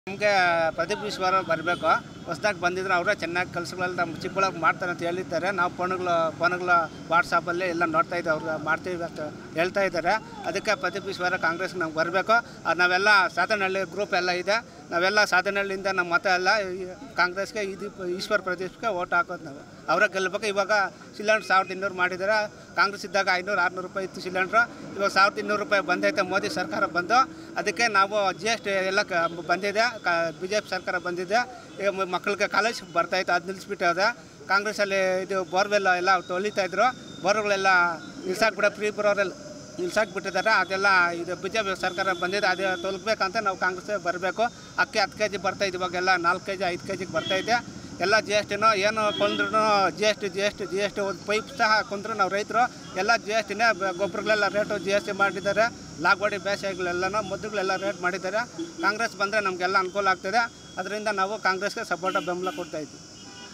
ನಮಗೆ ಪ್ರದೀಪ್ ಈಶ್ವರ ಬರಬೇಕು ಹೊಸ್ದಾಗಿ ಬಂದಿದ್ರು ಅವರೇ ಚೆನ್ನಾಗಿ ಕೆಲಸಗಳೆಲ್ಲ ನಮ್ಮ ಚಿಕ್ಕಬಳ್ಳಾಪುರ ಮಾಡ್ತಾರೆ ಅಂತ ಹೇಳಿದ್ದಾರೆ ನಾವು ಫೋನ್ಗಳು ಫೋನ್ಗಳು ವಾಟ್ಸಪ್ಪಲ್ಲಿ ಎಲ್ಲ ನೋಡ್ತಾ ಇದ್ದೀವಿ ಅವ್ರು ಮಾಡ್ತೀವಿ ಅಂತ ಹೇಳ್ತಾ ಇದ್ದಾರೆ ಅದಕ್ಕೆ ಪ್ರದೀಪ್ ಈಶ್ವರ ಕಾಂಗ್ರೆಸ್ಗೆ ನಮ್ಗೆ ಬರಬೇಕು ನಾವೆಲ್ಲ ಸಾಧನಹಳ್ಳಿ ಗ್ರೂಪ್ ಎಲ್ಲ ಇದೆ ನಾವೆಲ್ಲ ಸಾಧನಹಳ್ಳಿಯಿಂದ ನಮ್ಮ ಮತ ಎಲ್ಲ ಈ ಕಾಂಗ್ರೆಸ್ಗೆ ಇದು ಈಶ್ವರ್ ಪ್ರದೀಪ್ಗೆ ಓಟ್ ಹಾಕೋದು ನಾವು ಅವರೇ ಗೆಲ್ಲಬೇಕು ಇವಾಗ ಸಿಲಿಂಡ್ರ್ ಸಾವಿರದ ಇನ್ನೂರು ಮಾಡಿದ್ದಾರೆ ಕಾಂಗ್ರೆಸ್ ಇದ್ದಾಗ ಐನೂರು ಆರುನೂರು ರೂಪಾಯಿ ಇತ್ತು ಸಿಲಿಂಡ್ರು ಇವಾಗ ಸಾವಿರದ ಇನ್ನೂರು ರೂಪಾಯಿ ಬಂದೈತೆ ಮೋದಿ ಸರ್ಕಾರ ಬಂದು ಅದಕ್ಕೆ ನಾವು ಜಿ ಎಸ್ ಟಿ ಎಲ್ಲ ಕ ಬಂದಿದೆ ಕ ಬಿ ಜೆ ಪಿ ಸರ್ಕಾರ ಬಂದಿದೆ ಈಗ ಮ- ಮಕ್ಕಳಿಗೆ ಕಾಲೇಜ್ ಬರ್ತಾಯಿತ್ತು ಅದು ನಿಲ್ಲಿಸ್ಬಿಟ್ಟದೆ ಕಾಂಗ್ರೆಸ್ಸಲ್ಲಿ ಇದು ಬೋರ್ವೆಲ್ ಎಲ್ಲ ತೊಳಿತಾ ಇದ್ರು ಬೋರ್ಗಳೆಲ್ಲ ನಿಲ್ಸಾಕ್ಬಿಡ ಫ್ರೀ ಬರೋರೆಲ್ಲ ನಿಲ್ಸಾಕ್ಬಿಟ್ಟಿದ್ದಾರೆ ಅದೆಲ್ಲ ಇದು ಬಿ ಜೆ ಪಿ ಸರ್ಕಾರ ಬಂದಿದೆ ಅದೇ ತೊಲಗಬೇಕಂತ ನಾವು ಕಾಂಗ್ರೆಸ್ ಬರಬೇಕು ಅಕ್ಕಿ ಹತ್ತು ಕೆ ಜಿ ಬರ್ತಾಯಿದ್ದು ಇವಾಗೆಲ್ಲ ನಾಲ್ಕು ಕೆ ಜಿ ಐದು ಕೆ ಜಿಗೆ ಬರ್ತಾಯಿದೆ ಎಲ್ಲ ಜಿ ಎಸ್ ಟಿನೂ ಏನು ಕೊಂಡ್ರು G S T G S T G S T ಒಂದು ಪೈಪ್ ಸಹ ಕೊಂಡ್ರು ನಾವು ರೈತರು ಎಲ್ಲ ಜಿ ಎಸ್ ಟಿನೇ ಗೊಬ್ಬರಗಳೆಲ್ಲ ರೇಟು ಜಿ ಎಸ್ ಟಿ ಮಾಡಿದ್ದಾರೆ ಲಾಗ್ವಾಡಿ ಬೇಸಾಯಗಳೆಲ್ಲನೂ ಮದ್ದುಗಳೆಲ್ಲ ರೇಟ್ ಮಾಡಿದ್ದಾರೆ ಕಾಂಗ್ರೆಸ್ ಬಂದರೆ ನಮಗೆಲ್ಲ ಅನುಕೂಲ ಆಗ್ತದೆ ಅದರಿಂದ ನಾವು ಕಾಂಗ್ರೆಸ್ಗೆ ಸಪೋರ್ಟ ಬೆಂಬಲ ಕೊಡ್ತಾ ಇದ್ವಿ